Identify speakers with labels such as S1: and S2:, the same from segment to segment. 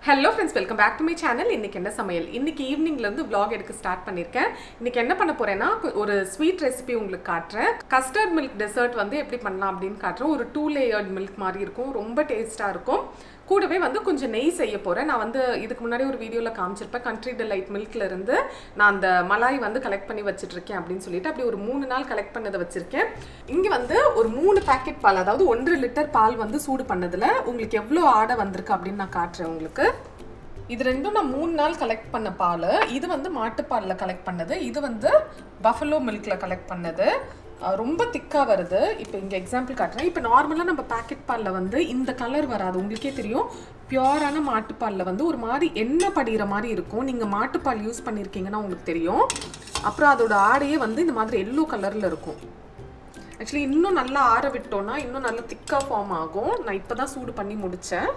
S1: Hello friends welcome back to my channel இன்னைக்கு என்ன சமையல் இன்னைக்கு ஈவினிங்லேருந்து vlog எடுக்க ஸ்டார்ட் பண்ணியிருக்கேன் இன்னைக்கு என்ன பண்ண போறேன்னா கு- ஒரு ஸ்வீட் ரெசிபி உங்களுக்கு காட்டுறேன் கஸ்டர்ட் மில்க் டெசர்ட் வந்து எப்படி பண்ணலாம் அப்படின்னு காட்டுறேன் ஒரு டூ லேயர்ட் மில்க் மாதிரி இருக்கும் ரொம்ப டேஸ்ட்டாக இருக்கும் கூடவே வந்து கொஞ்சம் நெய் செய்ய போகிறேன் நான் வந்து இதுக்கு முன்னாடி ஒரு வீடியோவில் காமிச்சிருப்பேன் கண்ட்ரி டிலைட் மில்க்ல இருந்து நான் அந்த மலாய் வந்து கலெக்ட் பண்ணி வச்சிட்டு இருக்கேன் அப்படின்னு சொல்லிட்டு அப்படி ஒரு மூணு நாள் கலெக்ட் பண்ணதை வச்சிருக்கேன் இங்கே வந்து ஒரு மூணு பாக்கெட் பால் அதாவது ஒன்றரை லிட்டர் பால் வந்து சூடு பண்ணதில் உங்களுக்கு எவ்வளோ ஆடை வந்திருக்கு அப்படின்னு நான் காட்டுறேன் உங்களுக்கு இது ரெண்டும் நான் மூணு நாள் கலெக்ட் பண்ண பால் இது வந்து மாட்டுப்பாலில் கலெக்ட் பண்ணது இது வந்து பஃபலோ மில்கில் கலெக்ட் பண்ணது அஹ் ரொம்ப திக்காக வருது இப்போ இங்கே எக்ஸாம்பிள் காட்டுறேன் இப்போ நார்மலாக நம்ம பாக்கெட் பாலில் வந்து இந்த கலர் வராது உங்களுக்கே தெரியும் பியோரான மாட்டுப்பாலில் வந்து ஒரு மாதிரி எண்ணெய் படிகிற மாதிரி இருக்கும் நீங்கள் மாட்டுப்பால் யூஸ் பண்ணியிருக்கீங்கன்னா உங்களுக்கு தெரியும் அப்புறம் அதோட ஆடையே வந்து இந்த மாதிரி எல்லோ கலரில் இருக்கும் ஆக்சுவலி இன்னும் நல்லா ஆற விட்டோம்னா இன்னும் நல்லா திக்காக ஃபார்ம் ஆகும் நான் இப்போ தான் சூடு பண்ணி முடித்தேன்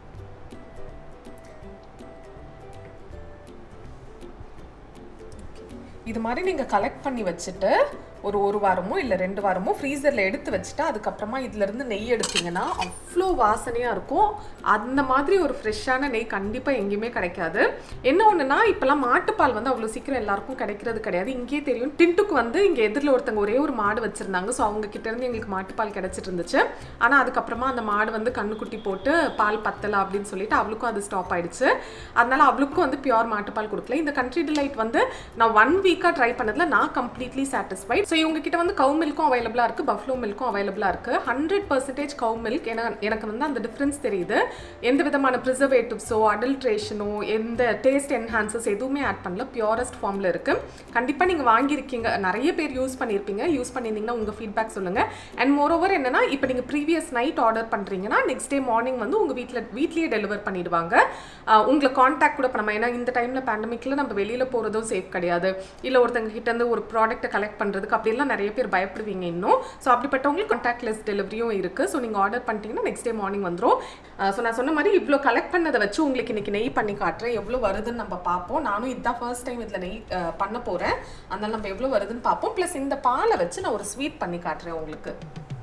S1: இது மாதிரி நீங்கள் கலெக்ட் பண்ணி வச்சுட்டு ஒரு ஒரு வாரமோ இல்லை ரெண்டு வாரமோ ஃப்ரீசரில் எடுத்து வச்சுட்டு அதுக்கப்புறமா இதுலேருந்து நெய் எடுத்தீங்கன்னா அவ்வளோ வாசனையாக இருக்கும் அந்த மாதிரி ஒரு ஃப்ரெஷ்ஷான நெய் கண்டிப்பாக எங்கேயுமே கிடைக்காது என்ன ஒன்றுனா இப்போலாம் மாட்டுப்பால் வந்து அவ்வளோ சீக்கிரம் எல்லாருக்கும் கிடைக்கிறது கிடையாது இங்கேயே தெரியும் டின்ட்டுக்கு வந்து இங்கே எதிரில் ஒருத்தங்க ஒரே ஒரு மாடு வச்சுருந்தாங்க ஸோ அவங்க கிட்ட இருந்து எங்களுக்கு மாட்டுப்பால் கிடைச்சிட்டு இருந்துச்சு ஆனால் அதுக்கப்புறமா அந்த மாடு வந்து கண்ணுக்குட்டி போட்டு பால் பத்தலை அப்படின்னு சொல்லிட்டு அவளுக்கும் அது ஸ்டாப் ஆயிடுச்சு அதனால அவளுக்கும் வந்து பியூர் மாட்டுப்பால் கொடுக்கல இந்த கண்ட்ரி டிலைட் வந்து நான் ஒன் வீக்காக ட்ரை பண்ணதில் நான் கம்ப்ளீட்லி சாட்டிஸ்ஃபைட் ஸோ இவங்க கிட்ட வந்து கவு மில்க்கும் அவைலபிளாக இருக்குது பஃப்ளோ மில்க்கும் அவைலபிளாக இருக்குது ஹண்ட்ரட் பர்சன்டேஜ் கவு மில்க் ஏன்னா எனக்கு வந்து அந்த டிஃப்ரென்ஸ் தெரியுது எந்த விதமான ப்ரிசர்வேட்டிவ்ஸோ அடல்ட்ரேஷனோ எந்த டேஸ்ட் என்ஹான்சஸ் எதுவுமே ஆட் பண்ணல பியூரஸ்ட் ஃபார்மில் இருக்குது கண்டிப்பாக நீங்கள் வாங்கியிருக்கீங்க நிறைய பேர் யூஸ் பண்ணியிருப்பீங்க யூஸ் பண்ணியிருந்தீங்கன்னா உங்கள் ஃபீட்பேக் சொல்லுங்கள் அண்ட் மோரோவர் என்னன்னா இப்போ நீங்கள் ப்ரீவியஸ் நைட் ஆர்டர் பண்ணுறீங்கன்னா நெக்ஸ்ட் டே மார்னிங் வந்து உங்கள் வீட்டில் வீட்லேயே டெலிவர் பண்ணிடுவாங்க ஆஹ் உங்களை காண்டாக்ட் கூட பண்ணாமல் ஏன்னா இந்த டைமில் பேண்டமிக்கில் நம்ம வெளியில் போகிறதும் சேஃப் கிடையாது இல்லை ஒருத்தங்க கிட்ட இருந்து ஒரு ப்ராடக்ட்டை கலெக்ட் பண்ணுறதுக்கு அப்படிலாம் நிறைய பேர் பயப்படுவீங்க இன்னும் ஸோ அப்படிப்பட்டவங்களுக்கு கான்டாக்ட்லெஸ் டெலிவரியும் இருக்குது ஸோ நீங்கள் ஆர்டர் பண்ணிட்டீங்கன்னா நெக்ஸ்ட் டே மார்னிங் வந்துடும் ஸோ நான் சொன்ன மாதிரி இவ்வளோ கலெக்ட் பண்ணதை வச்சு உங்களுக்கு இன்னைக்கு நெய் பண்ணி காட்டுறேன் எவ்வளோ வருதுன்னு நம்ம பார்ப்போம் நானும் இதுதான் ஃபர்ஸ்ட் டைம் இதில் நெய் ஆஹ் பண்ண போகிறேன் அதனால நம்ம எவ்வளோ வருதுன்னு பார்ப்போம் ப்ளஸ் இந்த பாலை வச்சு நான் ஒரு ஸ்வீட் பண்ணி காட்டுறேன் உங்களுக்கு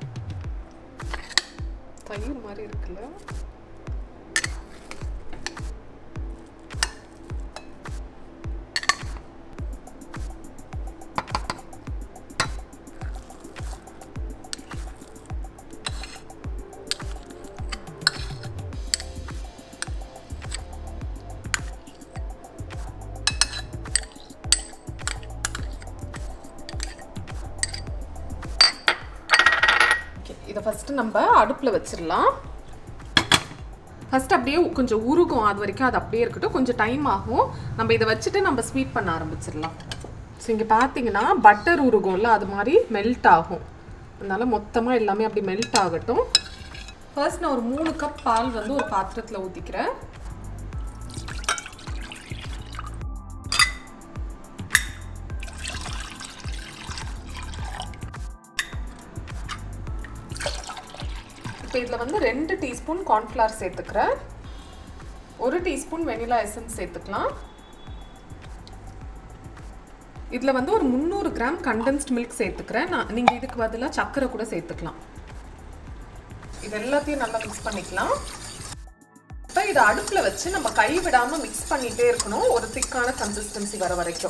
S1: தயிர் மாதிரி இருக்குல்ல ஓகே இதை ஃபஸ்ட்டு நம்ம அடுப்பில் வச்சிடலாம் ஃபஸ்ட் அப்படியே கொஞ்சம் உருகும் அது வரைக்கும் அது அப்படியே இருக்கட்டும் கொஞ்சம் டைம் ஆகும் நம்ம இதை வச்சுட்டு நம்ம ஸ்வீட் பண்ண ஆரம்பிச்சிடலாம் ஸோ இங்கே பார்த்தீங்கன்னா பட்டர் உருகும்ல அது மாதிரி மெல்ட் ஆகும் அதனால மொத்தமாக எல்லாமே அப்படி மெல்ட் ஆகட்டும் ஃபர்ஸ்ட் நான் ஒரு மூணு கப் பால் வந்து ஒரு பாத்திரத்தில் ஊற்றிக்கிறேன் இப்போ இதில் வந்து ரெண்டு டீஸ்பூன் கார்ன்ஃப்ளவர் சேர்த்துக்கிறேன் ஒரு டீஸ்பூன் வெனிலா எசன்ஸ் சேர்த்துக்கலாம் இதில் வந்து ஒரு முந்நூறு கிராம் கண்டென்ஸ்ட் மில்க் சேர்த்துக்கிறேன் நான் நீங்கள் இதுக்கு பதிலாக சர்க்கரை கூட சேர்த்துக்கலாம் இது எல்லாத்தையும் நல்லா மிக்ஸ் பண்ணிக்கலாம் இப்போ இதை அடுப்பில் வச்சு நம்ம கை விடாமல் மிக்ஸ் பண்ணிகிட்டே இருக்கணும் ஒரு திக்கான கன்சிஸ்டன்சி வர வரைக்கும்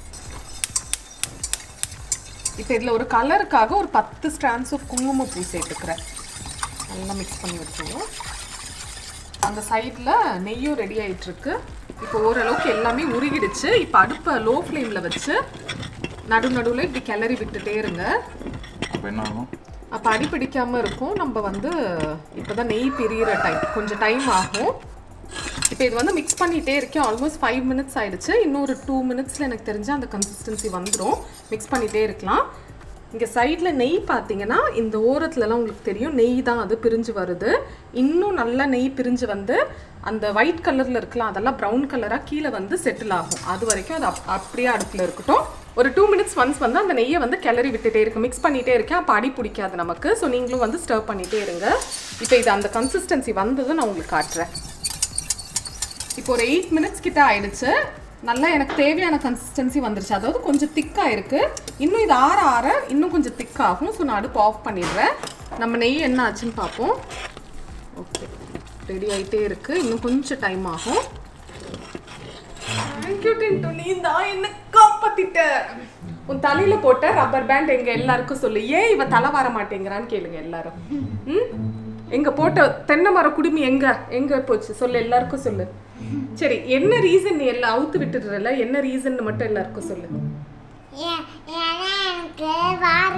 S1: இப்போ இதில் ஒரு கலருக்காக ஒரு பத்து ஸ்ட்ராண்ட்ஸ் ஆஃப் குங்குமப்பூ சேர்த்துக்கிறேன் நல்லா மிக்ஸ் பண்ணி வச்சுருவோம் அந்த சைடில் நெய்யும் ரெடி ஆயிட்டிருக்கு இப்போ ஓரளவுக்கு எல்லாமே உருகிடுச்சு இப்போ அடுப்பை லோ ஃப்ளேமில் வச்சு நடு நடுவில் இப்படி கிளறி விட்டுட்டே இருங்க
S2: அப்போ என்ன ஆகும்
S1: அப்போ அடி பிடிக்காமல் இருக்கும் நம்ம வந்து இப்போ தான் நெய் பிரியிற டைம் கொஞ்சம் டைம் ஆகும் இப்போ இது வந்து மிக்ஸ் பண்ணிகிட்டே இருக்கேன் ஆல்மோஸ்ட் ஃபைவ் மினிட்ஸ் ஆயிடுச்சு இன்னொரு டூ மினிட்ஸில் எனக்கு தெரிஞ்ச அந்த கன்சிஸ்டன்சி வந்துடும் மிக்ஸ் பண்ணிகிட்டே இருக்கலாம் இங்கே சைடில் நெய் பார்த்தீங்கன்னா இந்த ஓரத்துலலாம் உங்களுக்கு தெரியும் நெய் தான் அது பிரிஞ்சு வருது இன்னும் நல்லா நெய் பிரிஞ்சு வந்து அந்த ஒயிட் கலரில் இருக்கலாம் அதெல்லாம் ப்ரௌன் கலராக கீழே வந்து செட்டில் ஆகும் அது வரைக்கும் அது அப் அப்படியே அடுப்பில் இருக்கட்டும் ஒரு டூ மினிட்ஸ் ஒன்ஸ் வந்து அந்த நெய்யை வந்து கிளறி விட்டுட்டே இருக்கு மிக்ஸ் பண்ணிகிட்டே இருக்கேன் அப்போ அடி பிடிக்காது நமக்கு ஸோ நீங்களும் வந்து ஸ்டர்வ் பண்ணிகிட்டே இருங்க இப்போ இது அந்த கன்சிஸ்டன்சி வந்ததும் நான் உங்களுக்கு காட்டுறேன் இப்போ ஒரு எயிட் மினிட்ஸ் கிட்ட ஆயிடுச்சு நல்லா எனக்கு தேவையான கன்சிஸ்டன்சி வந்துருச்சு அதாவது கொஞ்சம் திக்காக இருக்குது இன்னும் இது ஆற ஆற இன்னும் கொஞ்சம் திக்காகும் ஸோ நான் அடுப்பு ஆஃப் பண்ணிடுறேன் நம்ம நெய் என்ன ஆச்சுன்னு பார்ப்போம் ஓகே ரெடி ஆயிட்டே இருக்கு இன்னும் கொஞ்சம் டைம் ஆகும் தேங்க்யூ டின்டு நீ தான் என்ன காப்பாத்திட்ட உன் தலையில போட்ட ரப்பர் பேண்ட் எங்க எல்லாருக்கும் சொல்லு ஏன் இவ தலை வர மாட்டேங்கிறான்னு கேளுங்க எல்லாரும் ம்? எங்க போட்ட தென்னை மர குடுமி எங்க எங்க போச்சு சொல்லு எல்லாருக்கும் சொல்லு சரி என்ன ரீசன் நீ எல்லாம் அவுத்து விட்டுடுறல என்ன ரீசன் மட்டும் எல்லாருக்கும் சொல்லு
S2: ஏ- ஏன்னா எனக்கு வார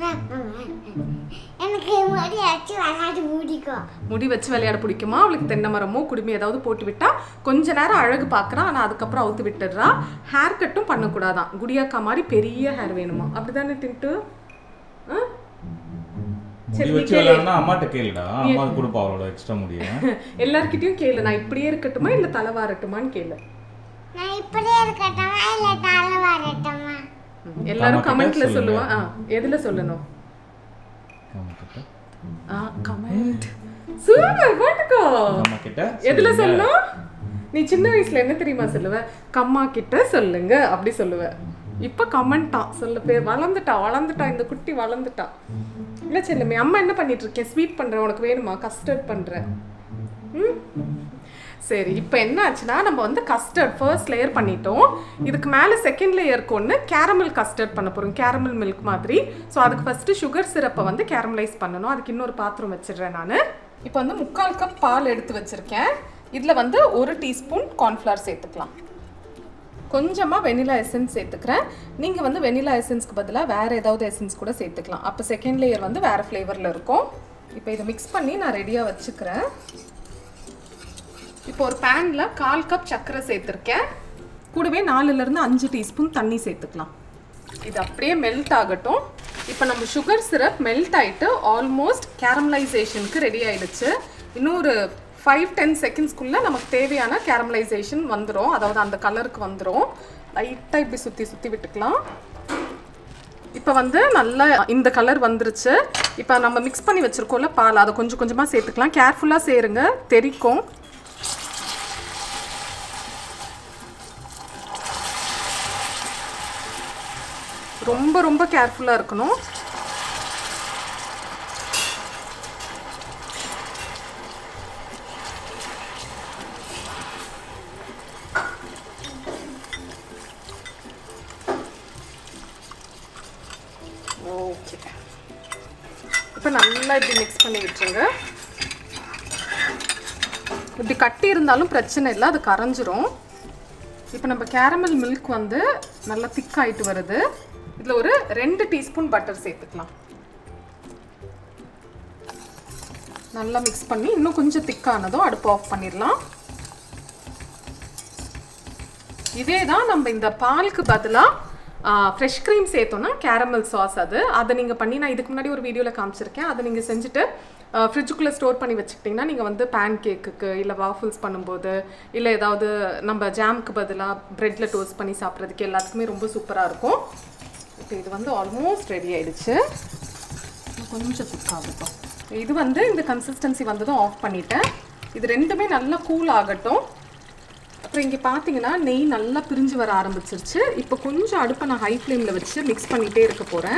S2: எனக்கு முடி வச்சு விளையாட்டு பிடிக்கும்
S1: முடி வச்சு விளையாட பிடிக்குமா அவளுக்கு தென்னை மரமோ குடுமி ஏதாவது போட்டு விட்டா கொஞ்ச நேரம் அழகு பார்க்கறா ஆனா அதுக்கப்புறம் அவுத்து விட்டுடுறா ஹேர் கட்டும் பண்ணக்கூடாதான் குடியாக்கா மாதிரி பெரிய ஹேர் வேணுமா அப்படிதானே தின்ட்டு ஆ? சரி,
S3: முடி
S1: நீ
S3: வச்சு
S1: கேளு.
S3: விளையாடுனா அம்மாட்ட கேளுடா அம்மா கொடுப்பா அவளோட எக்ஸ்ட்ரா முடிய
S1: எல்லார்கிட்டயும் கேளு நான் இப்படியே இருக்கட்டுமா இல்ல தலை வாரட்டுமான்னு கேளு
S2: நான் இப்படியே இருக்கட்டுமா இல்லை தலை வரட்டுமா
S1: ம், எல்லாரும்
S3: கிட்ட
S1: கமெண்ட்ல
S3: சொல்லுங்க.
S1: சொல்லுவா ஆ, எதுல சொல்லணும்
S3: அம்மா கிட்ட
S1: கமெண்ட் சூப்பர் போட்டுக்கோ
S3: அம்மா கிட்ட
S1: எதுல
S3: சொல்லுங்க.
S1: சொல்லணும் நீ சின்ன வயசுல என்ன தெரியுமா சொல்லுவ கம்மா கிட்ட சொல்லுங்க அப்படி சொல்லுவ இப்ப கமெண்டான் சொல்ல பேர் வளர்ந்துட்டா வளர்ந்துட்டா இந்த குட்டி வளர்ந்துட்டா இல்ல செல்லமே அம்மா என்ன பண்ணிட்டு இருக்கேன் ஸ்வீட் பண்றேன் உனக்கு வேணுமா கஸ்டர்ட் பண்றேன் ம்? சரி இப்போ என்ன ஆச்சுன்னா நம்ம வந்து கஸ்டர்ட் ஃபர்ஸ்ட் லேயர் பண்ணிட்டோம் இதுக்கு மேலே செகண்ட் லேயருக்கு ஒன்று கேரமல் கஸ்டர்ட் பண்ண போகிறோம் கேரமல் மில்க் மாதிரி ஸோ அதுக்கு ஃபஸ்ட்டு சுகர் சிரப்பை வந்து கேரமலைஸ் பண்ணணும் அதுக்கு இன்னொரு பாத்திரம் வச்சிடுறேன் நான் இப்போ வந்து முக்கால் கப் பால் எடுத்து வச்சிருக்கேன் இதில் வந்து ஒரு டீஸ்பூன் கார்ன்ஃப்ளவர் சேர்த்துக்கலாம் கொஞ்சமாக வெனிலா எசன்ஸ் சேர்த்துக்கிறேன் நீங்கள் வந்து வெனிலா எசன்ஸ்க்கு பதிலாக வேறு ஏதாவது எசன்ஸ் கூட சேர்த்துக்கலாம் அப்போ செகண்ட் லேயர் வந்து வேறு ஃப்ளேவரில் இருக்கும் இப்போ இதை மிக்ஸ் பண்ணி நான் ரெடியாக வச்சுக்கிறேன் இப்போ ஒரு பேனில் கால் கப் சர்க்கரை சேர்த்துருக்கேன் கூடவே நாலுலேருந்து அஞ்சு டீஸ்பூன் தண்ணி சேர்த்துக்கலாம் இது அப்படியே மெல்ட் ஆகட்டும் இப்போ நம்ம சுகர் சிரப் மெல்ட் ஆயிட்டு ஆல்மோஸ்ட் கேரமலைசேஷனுக்கு ரெடி ஆயிடுச்சு இன்னும் ஒரு ஃபைவ் டென் செகண்ட்ஸ்க்குள்ளே நமக்கு தேவையான கேரமலைசேஷன் வந்துடும் அதாவது அந்த கலருக்கு வந்துடும் லைட்டாக இப்படி சுற்றி சுற்றி விட்டுக்கலாம் இப்போ வந்து நல்லா இந்த கலர் வந்துருச்சு இப்போ நம்ம மிக்ஸ் பண்ணி வச்சிருக்கோம்ல பால் அதை கொஞ்சம் கொஞ்சமாக சேர்த்துக்கலாம் கேர்ஃபுல்லாக சேருங்க தெறிக்கும் ரொம்ப ரொம்ப கேர்ஃபுல்லாக இருக்கணும் ஓகே இப்போ நல்லா இப்படி மிக்ஸ் பண்ணி விட்டுருங்க இப்படி கட்டி இருந்தாலும் பிரச்சனை இல்லை அது கரைஞ்சிரும் இப்போ நம்ம கேரமல் மில்க் வந்து நல்லா திக் ஆயிட்டு வருது இதில் ஒரு ரெண்டு டீஸ்பூன் பட்டர் சேர்த்துக்கலாம் நல்லா மிக்ஸ் பண்ணி இன்னும் கொஞ்சம் திக்கானதும் அடுப்பு ஆஃப் பண்ணிடலாம் இதே தான் நம்ம இந்த பாலுக்கு பதிலாக ஃப்ரெஷ் க்ரீம் சேர்த்தோன்னா கேரமல் சாஸ் அது அதை நீங்கள் பண்ணி நான் இதுக்கு முன்னாடி ஒரு வீடியோவில் காமிச்சிருக்கேன் அதை நீங்கள் செஞ்சுட்டு ஃப்ரிட்ஜுக்குள்ளே ஸ்டோர் பண்ணி வச்சுக்கிட்டிங்கன்னா நீங்கள் வந்து பேன் கேக்குக்கு இல்லை வாஃபிள்ஸ் பண்ணும்போது இல்லை ஏதாவது நம்ம ஜாமுக்கு பதிலாக ப்ரெட்டில் டோஸ்ட் பண்ணி சாப்பிட்றதுக்கு எல்லாத்துக்குமே ரொம்ப சூப்பராக இருக்கும் இப்போ இது வந்து ஆல்மோஸ்ட் ரெடி ஆயிடுச்சு இன்னும் கொஞ்சம் திக்காகட்டும் இது வந்து இந்த கன்சிஸ்டன்சி வந்ததும் ஆஃப் பண்ணிட்டேன் இது ரெண்டுமே நல்லா கூல் ஆகட்டும் அப்புறம் இங்கே பார்த்தீங்கன்னா நெய் நல்லா பிரிஞ்சு வர ஆரம்பிச்சிருச்சு இப்போ கொஞ்சம் அடுப்பை நான் ஹை ஃப்ளேமில் வச்சு மிக்ஸ் பண்ணிகிட்டே இருக்க போகிறேன்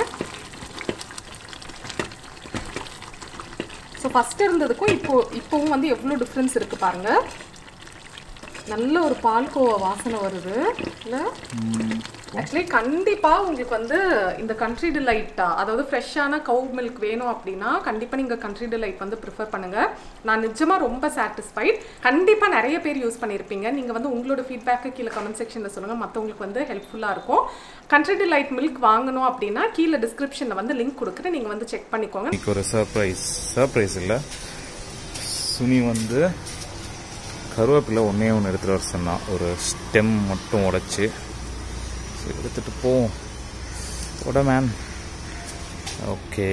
S1: ஸோ ஃபஸ்ட்டு இருந்ததுக்கும் இப்போ இப்போவும் வந்து எவ்வளோ டிஃப்ரென்ஸ் இருக்குது பாருங்கள் நல்ல ஒரு பால்கோவா வாசனை வருது இல்லை ஆக்சுவலி கண்டிப்பாக உங்களுக்கு வந்து இந்த கண்ட்ரி டிலைட்டா அதாவது ஃப்ரெஷ்ஷான கவு மில்க் வேணும் அப்படின்னா கண்டிப்பாக நீங்கள் கண்ட்ரி டிலைட் வந்து ப்ரிஃபர் பண்ணுங்கள் நான் நிஜமாக ரொம்ப சாட்டிஸ்ஃபைட் கண்டிப்பாக நிறைய பேர் யூஸ் பண்ணியிருப்பீங்க நீங்கள் வந்து உங்களோட ஃபீட்பேக்கு கீழே கமெண்ட் செக்ஷனில் சொல்லுங்கள் மற்றவங்களுக்கு வந்து ஹெல்ப்ஃபுல்லாக இருக்கும் கண்ட்ரி டிலைட் மில்க் வாங்கணும் அப்படின்னா கீழே டிஸ்கிரிப்ஷனில் வந்து லிங்க் கொடுக்குறேன் நீங்கள் வந்து செக் பண்ணிக்கோங்க
S3: இன்னைக்கு ஒரு சர்ப்ரைஸ் சர்ப்ரைஸ் இல்லை சுனி வந்து கருவேப்பிலை ஒன்றே ஒன்று எடுத்துகிட்டு வர சொன்னான் ஒரு ஸ்டெம் மட்டும் உடைச்சி சரி எடுத்துகிட்டு போவோம் உட மேன் ஓகே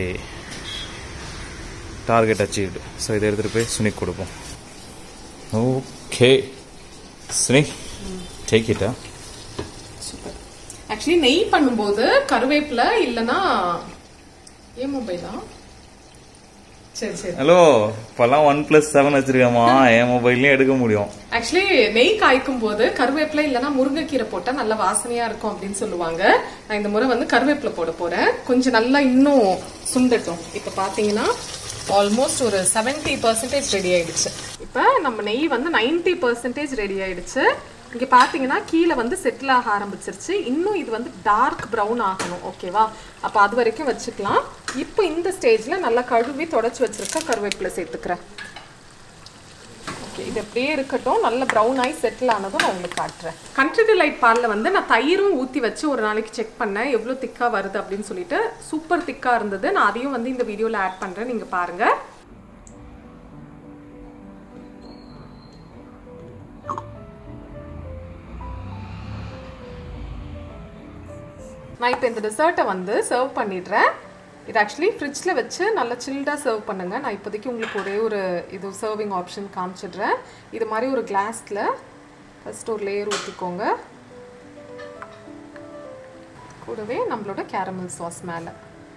S3: டார்கெட் அச்சீவ்டு ஸோ இதை எடுத்துகிட்டு போய் சுனி கொடுப்போம் ஓகே சுனி டேக் இட்டா
S1: ஆக்சுவலி நெய் பண்ணும்போது கருவேப்பிலை இல்லைன்னா ஏன் மொபைலா சரி சரி
S3: ஹலோ இப்போல்லாம் ஒன் ப்ளஸ் செவன் வச்சிருக்கேம்மா என் மொபைல்லையும் எடுக்க முடியும்
S1: ஆக்சுவலி நெய் காய்க்கும் போது கருவேப்பிலை இல்லைன்னா முருங்கைக்கீரை போட்டா நல்ல வாசனையா இருக்கும் அப்படின்னு சொல்லுவாங்க நான் இந்த முறை வந்து கருவேப்பிலை போட போறேன் கொஞ்சம் நல்லா இன்னும் சுண்டட்டும் இப்ப பாத்தீங்கன்னா ஆல்மோஸ்ட் ஒரு 70% பர்சன்டேஜ் ரெடி ஆயிடுச்சு இப்போ நம்ம நெய் வந்து 90% பர்சன்டேஜ் ரெடி ஆயிடுச்சு இங்கே பார்த்தீங்கன்னா கீழே வந்து செட்டில் ஆக ஆரம்பிச்சிருச்சு இன்னும் இது வந்து டார்க் ப்ரௌன் ஆகணும் ஓகேவா அப்போ அது வரைக்கும் வச்சுக்கலாம் இப்போ இந்த ஸ்டேஜில் நல்லா கழுவி தொடச்சி வச்சிருக்க கருவேப்பிலை சேர்த்துக்கிறேன் ஓகே இது அப்படியே இருக்கட்டும் நல்ல ப்ரௌன் ஆகி செட்டில் ஆனதும் நான் உங்களுக்கு காட்டுறேன் கண்ட்ரி டிலைட் பாலில் வந்து நான் தயிரும் ஊற்றி வச்சு ஒரு நாளைக்கு செக் பண்ணேன் எவ்வளோ திக்காக வருது அப்படின்னு சொல்லிட்டு சூப்பர் திக்காக இருந்தது நான் அதையும் வந்து இந்த வீடியோவில் ஆட் பண்ணுறேன் நீங்கள் பாருங்கள் நான் இப்போ இந்த டெசர்ட்டை வந்து சர்வ் பண்ணிடுறேன் இது ஆக்சுவலி ஃப்ரிட்ஜில் வச்சு நல்லா சில்டாக சர்வ் பண்ணுங்க நான் இப்போதைக்கு உங்களுக்கு ஒரே ஒரு இது சர்விங் ஆப்ஷன் காமிச்சிடுறேன் இது மாதிரி ஒரு கிளாஸில் ஃபஸ்ட் ஒரு லேயர் ஊற்றிக்கோங்க கூடவே நம்மளோட கேரமல் சாஸ் மேலே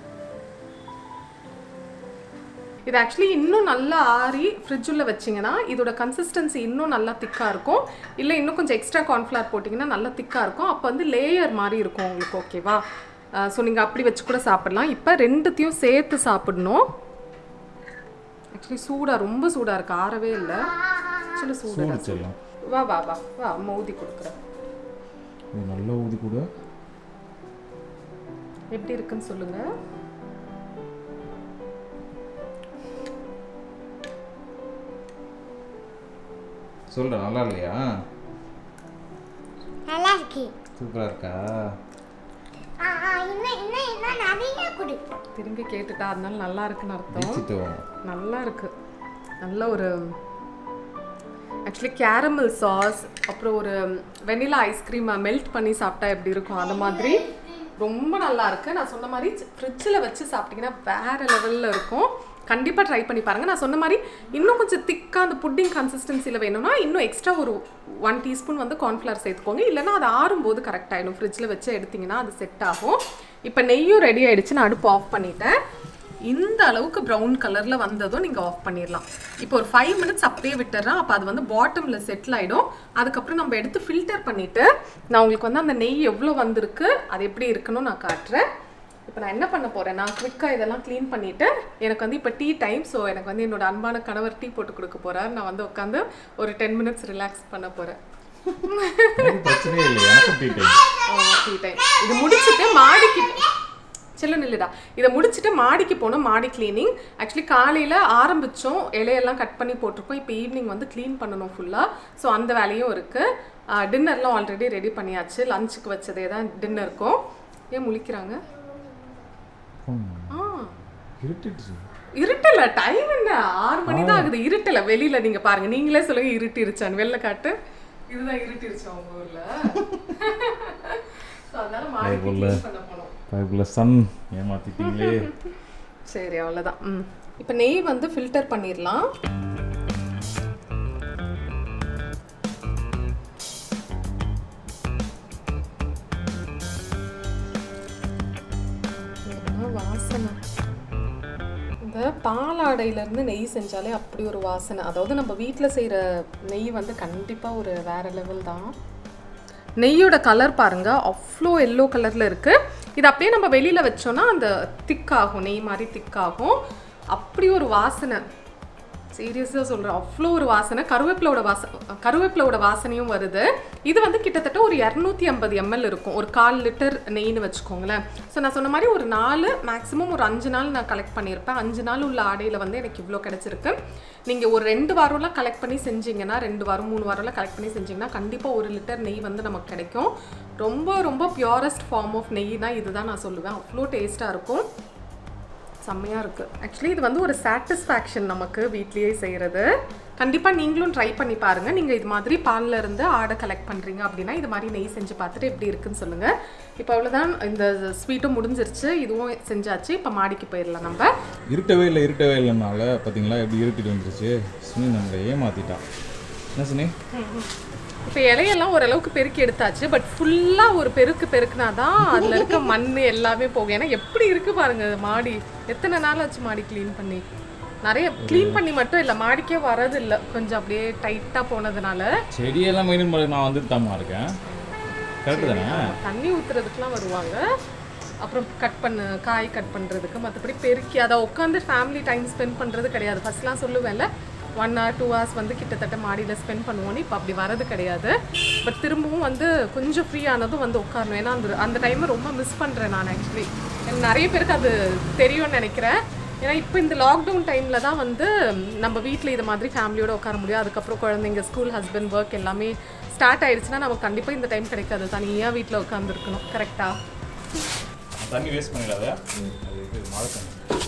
S1: இது ஆக்சுவலி இன்னும் நல்லா ஆறி ஃப்ரிட்ஜுள்ள வச்சிங்கன்னா இதோட கன்சிஸ்டன்சி இன்னும் நல்லா திக்காக இருக்கும் இல்லை இன்னும் கொஞ்சம் எக்ஸ்ட்ரா கார்ன்ஃப்ளவர் போட்டிங்கன்னா நல்லா திக்காக இருக்கும் அப்போ வந்து லேயர் மாதிரி இருக்கும் உங்களுக்கு ஓகேவா ஸோ நீங்கள் அப்படி வச்சு கூட சாப்பிடலாம் இப்போ ரெண்டுத்தையும் சேர்த்து சாப்பிடணும் ஆக்சுவலி சூடாக ரொம்ப சூடாக இருக்கு ஆறவே இல்லை சின்ன சூடாக
S3: சூடு செல்லம்
S1: வா வா வா வா அம்மா ஊதி கொடுக்குறேன்
S3: இது நல்லா ஊதி கூட
S1: எப்படி இருக்குன்னு சொல்லுங்கள்
S3: சொல்ற நல்லா இல்லையா
S2: நல்லா இருக்கு
S3: சூப்பராக இருக்கா
S2: ஆ ஆ இன்னும் இன்னும் இன்னும் நிறைய குடி
S1: திரும்பி கேட்டுட்டா அதனால நல்லா இருக்குன்னு அர்த்தம்
S3: வச்சுட்டோம்
S1: நல்லா இருக்கு நல்ல ஒரு ஆக்சுவலி கேரமல் சாஸ் அப்புறம் ஒரு வெனிலா ஐஸ்கிரீமை மெல்ட் பண்ணி சாப்பிட்டா எப்படி இருக்கும் அந்த மாதிரி ரொம்ப நல்லா இருக்கு நான் சொன்ன மாதிரி ஃப்ரிட்ஜில் வச்சு சாப்பிட்டீங்கன்னா வேற லெவலில் இருக்கும் கண்டிப்பாக ட்ரை பண்ணி பாருங்க நான் சொன்ன மாதிரி இன்னும் கொஞ்சம் திக்காக அந்த புட்டிங் கன்சிஸ்டன்சியில் வேணும்னா இன்னும் எக்ஸ்ட்ரா ஒரு ஒன் டீஸ்பூன் வந்து கார்ன்ஃப்ளவர் சேர்த்துக்கோங்க இல்லைன்னா அது ஆறும்போது கரெக்ட் ஆகிடும் ஃப்ரிட்ஜில் வச்சு எடுத்தீங்கன்னா அது செட் ஆகும் இப்போ நெய்யும் ரெடி ஆயிடுச்சு நான் அடுப்பு ஆஃப் பண்ணிட்டேன் இந்த அளவுக்கு ப்ரௌன் கலரில் வந்ததும் நீங்கள் ஆஃப் பண்ணிடலாம் இப்போ ஒரு ஃபைவ் மினிட்ஸ் அப்படியே விட்டுறேன் அப்போ அது வந்து பாட்டமில் செட்டில் ஆகிடும் அதுக்கப்புறம் நம்ம எடுத்து ஃபில்டர் பண்ணிவிட்டு நான் உங்களுக்கு வந்து அந்த நெய் எவ்வளோ வந்திருக்கு அது எப்படி இருக்குன்னு நான் காட்டுறேன் இப்போ நான் என்ன பண்ண போகிறேன் நான் குவிக்காக இதெல்லாம் க்ளீன் பண்ணிவிட்டு எனக்கு வந்து இப்போ டீ டைம் ஸோ எனக்கு வந்து என்னோட அன்பான கணவர் டீ போட்டு கொடுக்க போகிறார் நான் வந்து உட்காந்து ஒரு டென் மினிட்ஸ் ரிலாக்ஸ் பண்ண போகிறேன்
S3: பிரச்சனையே இல்லை எனக்கும் டீ டைம்
S1: டீ டைம் இது முடிச்சுட்டு மாடிக்கு செல்ல நில்லுடா இதை முடிச்சுட்டு மாடிக்கு போனோம் மாடி க்ளீனிங் ஆக்சுவலி காலையில் ஆரம்பித்தோம் இலையெல்லாம் கட் பண்ணி போட்டிருக்கோம் இப்போ ஈவினிங் வந்து க்ளீன் பண்ணணும் ஃபுல்லாக ஸோ அந்த வேலையும் இருக்குது டின்னர்லாம் ஆல்ரெடி ரெடி பண்ணியாச்சு லஞ்சுக்கு வச்சதே தான் டின்னருக்கும் ஏன் முழிக்கிறாங்க ஆ
S3: இருட்டுச்சு
S1: இருட்டல டைம் என்ன ஆறு மணி தான் ஆகுது இருட்டல வெளியில நீங்க பாருங்க நீங்களே சொல்லுங்க இருட்டிருச்சான்னு வெளில காட்டு இதுதான் இருட்டிருச்சு அவங்க ஊர்ல So, அதனால மாடிக்கு clean பண்ண போனோம்
S3: அதுக்குள்ள சன் ஏமாத்திட்டீங்களே
S1: சரி அவ்வளோதான் ம் இப்போ நெய் வந்து ஃபில்டர் பண்ணிடலாம் என்ன வாசனை இந்த பாலாடையிலேருந்து நெய் செஞ்சாலே அப்படி ஒரு வாசனை அதாவது நம்ம வீட்டில் செய்கிற நெய் வந்து கண்டிப்பாக ஒரு வேற லெவல் தான் நெய்யோட கலர் பாருங்க அவ்வளோ எல்லோ கலரில் இருக்குது இது அப்படியே நம்ம வெளியில் வச்சோன்னா அந்த திக்காகும் நெய் மாதிரி திக்காகும் அப்படி ஒரு வாசனை சீரியஸாக சொல்கிறேன் அவ்வளோ ஒரு வாசனை கருவேப்பிலோட வாச கருவேப்பிலோட வாசனையும் வருது இது வந்து கிட்டத்தட்ட ஒரு இரநூத்தி ஐம்பது எம்எல் இருக்கும் ஒரு கால் லிட்டர் நெய்னு வச்சுக்கோங்களேன் ஸோ நான் சொன்ன மாதிரி ஒரு நாலு மேக்ஸிமம் ஒரு அஞ்சு நாள் நான் கலெக்ட் பண்ணியிருப்பேன் அஞ்சு நாள் உள்ள ஆடையில் வந்து எனக்கு இவ்வளோ கிடச்சிருக்கு நீங்கள் ஒரு ரெண்டு வாரம்லாம் கலெக்ட் பண்ணி செஞ்சீங்கன்னா ரெண்டு வாரம் மூணு வாரம்லாம் கலெக்ட் பண்ணி செஞ்சீங்கன்னா கண்டிப்பாக ஒரு லிட்டர் நெய் வந்து நமக்கு கிடைக்கும் ரொம்ப ரொம்ப பியூரஸ்ட் ஃபார்ம் ஆஃப் நெய் தான் இதுதான் நான் சொல்லுவேன் அவ்வளோ டேஸ்ட்டாக இருக்கும் செம்மையாக இருக்குது ஆக்சுவலி இது வந்து ஒரு சாட்டிஸ்ஃபேக்ஷன் நமக்கு வீட்லேயே செய்கிறது கண்டிப்பாக நீங்களும் ட்ரை பண்ணி பாருங்கள் நீங்கள் இது மாதிரி பால்ல இருந்து ஆடை கலெக்ட் பண்ணுறீங்க அப்படின்னா இது மாதிரி நெய் செஞ்சு பார்த்துட்டு எப்படி இருக்குன்னு சொல்லுங்கள் இப்போ அவ்வளோதான் இந்த ஸ்வீட்டும் முடிஞ்சிருச்சு இதுவும் செஞ்சாச்சு இப்போ மாடிக்கு போயிடலாம் நம்ம
S3: இருட்டவே இல்லை இருட்டவே இல்லைனால பார்த்தீங்களா எப்படி இருட்டிட்டு வந்துருச்சு சுனி நம்மளை ஏமாத்திட்டான் என்ன சுனி
S1: இப்போ இலையெல்லாம் ஓரளவுக்கு பெருக்கி எடுத்தாச்சு பட் ஃபுல்லாக ஒரு பெருக்கு பெருக்குனா தான் அதில் இருக்க மண் எல்லாமே போகும் ஏன்னா எப்படி இருக்கு பாருங்க மாடி எத்தனை நாள் ஆச்சு மாடி க்ளீன் பண்ணி நிறைய க்ளீன் பண்ணி மட்டும் இல்லை மாடிக்கே வரது இல்லை கொஞ்சம் அப்படியே டைட்டாக போனதுனால
S3: செடியெல்லாம் மெயின்டைன் பண்ண நான் வந்துட்டு தாம்மா இருக்கேன் கரெக்டு தானே
S1: தண்ணி ஊற்றுறதுக்குலாம் வருவாங்க அப்புறம் கட் பண்ணு காய் கட் பண்ணுறதுக்கு மற்றபடி பெருக்கி அதை உட்காந்து ஃபேமிலி டைம் ஸ்பெண்ட் பண்ணுறது கிடையாது ஃபர்ஸ்ட்லாம் சொல்லுவேன்ல ஒன் ஹவர் டூ ஹவர்ஸ் வந்து கிட்டத்தட்ட மாடியில் ஸ்பெண்ட் பண்ணுவோன்னு இப்போ அப்படி வரது கிடையாது பட் திரும்பவும் வந்து கொஞ்சம் ஃப்ரீ ஆனதும் வந்து உட்காரணும் ஏன்னா அந்த அந்த டைமை ரொம்ப மிஸ் பண்ணுறேன் நான் ஆக்சுவலி எனக்கு நிறைய பேருக்கு அது தெரியும்னு நினைக்கிறேன் ஏன்னா இப்போ இந்த லாக்டவுன் டைமில் தான் வந்து நம்ம வீட்டில் இது மாதிரி ஃபேமிலியோட உட்கார முடியும் அதுக்கப்புறம் குழந்தைங்க ஸ்கூல் ஹஸ்பண்ட் ஒர்க் எல்லாமே ஸ்டார்ட் ஆயிடுச்சுன்னா நமக்கு கண்டிப்பாக இந்த டைம் கிடைக்காது தனியாக வீட்டில் உட்காந்துருக்கணும் கரெக்டாக
S3: தண்ணி வேஸ்ட் பண்ணிடாத அது இது மழை தண்ணி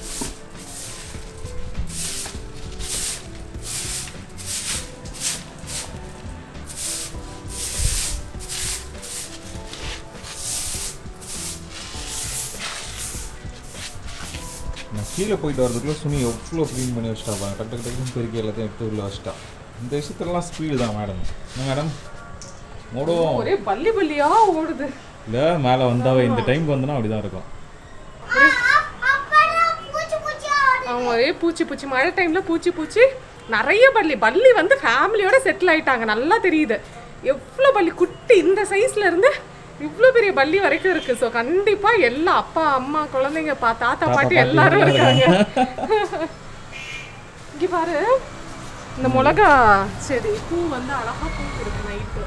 S3: நான் கீழே போயிட்டு வரதுக்குள்ள சுனி எவ்வளோ க்ளீன் பண்ணி வச்சிட்டா பாருங்க டக்கு டக்கு டக்குன்னு பெருக்கி எல்லாத்தையும் எடுத்து உள்ள வச்சிட்டா இந்த விஷயத்துலலாம் ஸ்பீடு தான் மேடம் என்ன மேடம் ஓடுவோம்
S1: ஒரே பள்ளி பள்ளியா ஓடுது
S3: இல்லை மேலே வந்தாவே இந்த டைம்க்கு வந்தனா அப்படி தான் இருக்கும்
S2: அப்புறம் பூச்சி பூச்சி ஆடுது.
S1: அவங்க ஒரே பூச்சி பூச்சி மழை டைம்ல பூச்சி பூச்சி நிறைய பள்ளி பள்ளி வந்து ஃபேமிலியோட செட்டில் ஆயிட்டாங்க நல்லா தெரியுது எவ்வளோ பள்ளி குட்டி இந்த சைஸ்ல இருந்து இவ்வளோ பெரிய பள்ளி வரைக்கும் இருக்கு ஸோ கண்டிப்பா எல்லா அப்பா அம்மா குழந்தைங்க பா தாத்தா பாட்டி எல்லாரும் இருக்காங்க இங்க பாரு இந்த மிளகா செடி பூ வந்து அழகா பூ இருக்கு நைட்டு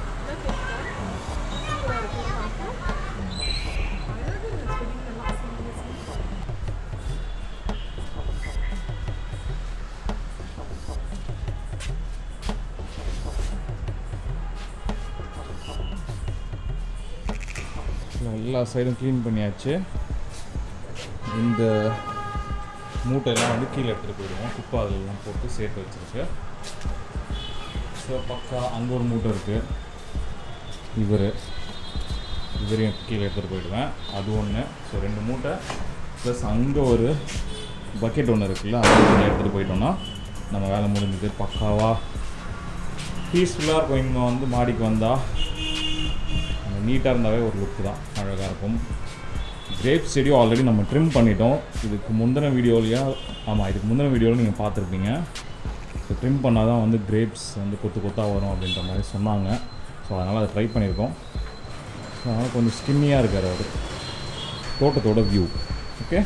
S3: எல்லா சைடும் க்ளீன் பண்ணியாச்சு இந்த மூட்டையெல்லாம் வந்து கீழே எடுத்துகிட்டு போயிடுவோம் குப்பை அதெல்லாம் போட்டு சேர்த்து வச்சிருக்கு ஸோ பக்கா அங்கே ஒரு மூட்டை இருக்குது இவர் இவரையும் கீழே எடுத்துகிட்டு போயிடுவேன் அது ஒன்று ஸோ ரெண்டு மூட்டை ப்ளஸ் அங்கே ஒரு பக்கெட் ஒன்று இருக்குல்ல அது கொஞ்சம் எடுத்துகிட்டு போயிட்டோம்னா நம்ம வேலை முடிஞ்சது பக்காவாக பீஸ்ஃபுல்லாக இருக்கும் இங்கே வந்து மாடிக்கு வந்தால் அந்த நீட்டாக இருந்தாவே ஒரு லுக் தான் அழகாக இருக்கும் கிரேப் செடியும் ஆல்ரெடி நம்ம ட்ரிம் பண்ணிட்டோம் இதுக்கு முந்தின வீடியோலையா ஆமாம் இதுக்கு முந்தின வீடியோவில் நீங்கள் பார்த்துருப்பீங்க ஸோ ட்ரிம் பண்ணால் தான் வந்து கிரேப்ஸ் வந்து கொத்து கொத்தாக வரும் அப்படின்ற மாதிரி சொன்னாங்க ஸோ அதனால் அதை ட்ரை பண்ணியிருக்கோம் ஸோ அதனால் கொஞ்சம் ஸ்கின்னியாக இருக்கார் அவர் தோட்டத்தோட வியூ ஓகே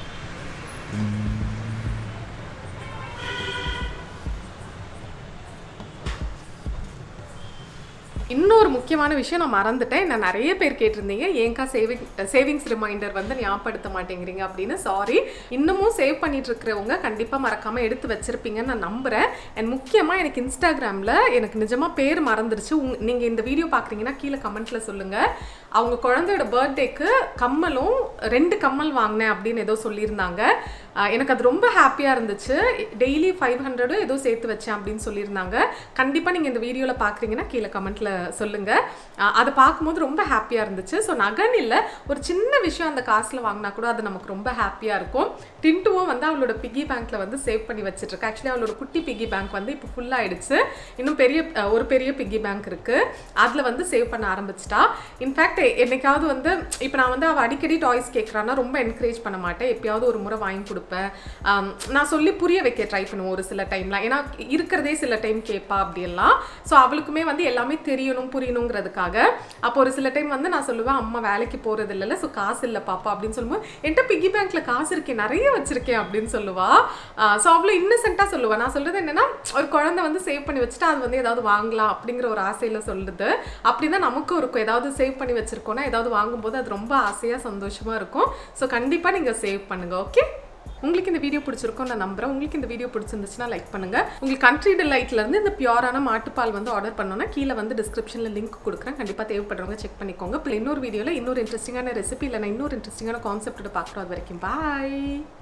S1: இன்னொரு முக்கியமான விஷயம் நான் மறந்துட்டேன் நான் நிறைய பேர் கேட்டிருந்தீங்க ஏன்க்கா சேவிங் சேவிங்ஸ் ரிமைண்டர் வந்து ஞாபகப்படுத்த மாட்டேங்கிறீங்க அப்படின்னு சாரி இன்னமும் சேவ் பண்ணிட்டு இருக்கிறவங்க கண்டிப்பாக மறக்காம எடுத்து வச்சிருப்பீங்கன்னு நான் நம்புறேன் அண்ட் முக்கியமாக எனக்கு இன்ஸ்டாகிராமில் எனக்கு நிஜமாக பேர் மறந்துருச்சு உங் நீங்கள் இந்த வீடியோ பார்க்குறீங்கன்னா கீழே கமெண்ட்ல சொல்லுங்க அவங்க குழந்தையோட பர்த்டேக்கு கம்மலும் ரெண்டு கம்மல் வாங்கினேன் அப்படின்னு ஏதோ சொல்லியிருந்தாங்க ஆஹ் எனக்கு அது ரொம்ப ஹாப்பியாக இருந்துச்சு டெய்லி ஃபைவ் ஹண்ட்ரடும் ஏதோ சேர்த்து வச்சேன் அப்படின்னு சொல்லியிருந்தாங்க கண்டிப்பாக நீங்கள் இந்த வீடியோவில் பார்க்குறீங்கன்னா கீழே கமெண்ட்டில் சொல்லுங்கள் அதை பார்க்கும்போது ரொம்ப ஹாப்பியாக இருந்துச்சு ஸோ நகன் இல்லை ஒரு சின்ன விஷயம் அந்த காசில் வாங்கினா கூட அது நமக்கு ரொம்ப ஹாப்பியாக இருக்கும் டின்ட்டுவும் வந்து அவளோட பிக்கி பேங்க்கில் வந்து சேவ் பண்ணி வச்சிட்ருக்கு ஆக்சுவலி அவளோட குட்டி பிக்கி பேங்க் வந்து இப்போ ஃபுல் ஆயிடுச்சு இன்னும் பெரிய அஹ், ஒரு பெரிய பிக்கி பேங்க் இருக்குது அதில் வந்து சேவ் பண்ண ஆரம்பிச்சிட்டா இன்ஃபேக்ட் என்னைக்காவது வந்து இப்போ நான் வந்து அவள் அடிக்கடி டாய்ஸ் கேட்குறான்னா ரொம்ப என்கரேஜ் பண்ண மாட்டேன் எப்பயாவது ஒரு முறை வாங்கி கொடுப்பேன் ஆம், நான் சொல்லி புரிய வைக்க ட்ரை பண்ணுவேன் ஒரு சில டைம்லாம் ஏன்னா இருக்கிறதே சில டைம் கேட்பா அப்படியெல்லாம் ஸோ அவளுக்குமே வந்து எல்லாமே தெரியணும் புரியணுங்கிறதுக்காக அப்போ ஒரு சில டைம் வந்து நான் சொல்லுவேன் அம்மா வேலைக்கு போகிறது இல்லைல்ல ஸோ காசு இல்லை பாப்பா அப்படின்னு சொல்லும்போது என்கிட்ட பிக்கி பேங்க்ல காசு இருக்கேன் நிறைய வச்சிருக்கேன் அப்படின்னு சொல்லுவா ஸோ அவ்வளோ இன்னசென்ட்டாக சொல்லுவா நான் சொல்றது என்னன்னா ஒரு குழந்தை வந்து சேவ் பண்ணி வச்சுட்டு அது வந்து ஏதாவது வாங்கலாம் அப்படிங்கிற ஒரு ஆசையில சொல்லுது அப்படிதான் நமக்கும் இருக்கும் ஏதாவது சேவ் பண்ணி வச்சிருக்கோம்னா ஏதாவது வாங்கும்போது அது ரொம்ப ஆசையா சந்தோஷமா இருக்கும் ஸோ கண்டிப்பா நீங்க சேவ் பண்ணுங்க ஓகே உங்களுக்கு இந்த வீடியோ பிடிச்சிருக்கும் நான் நம்புறேன் உங்களுக்கு இந்த வீடியோ பிடிச்சிருந்துச்சுன்னா லைக் பண்ணுங்க உங்களுக்கு கண்ட்ரி டிலைட்ல இருந்து இந்த பியூரான மாட்டுப்பால் வந்து ஆர்டர் பண்ணோம்னா கீழே வந்து டிஸ்கிரிப்ஷன்ல லிங்க் கொடுக்குறேன் கண்டிப்பா தேவைப்படுறவங்க செக் பண்ணிக்கோங்க இப்போ இன்னொரு வீடியோல இன்னொரு இன்ட்ரெஸ்டிங்கான ரெசிபி இல்லைனா இன்னொரு இன்ட்ரெஸ்டிங்கான கான்செப்டோட பார்க்குறோம் அது வரைக்கும் பாய்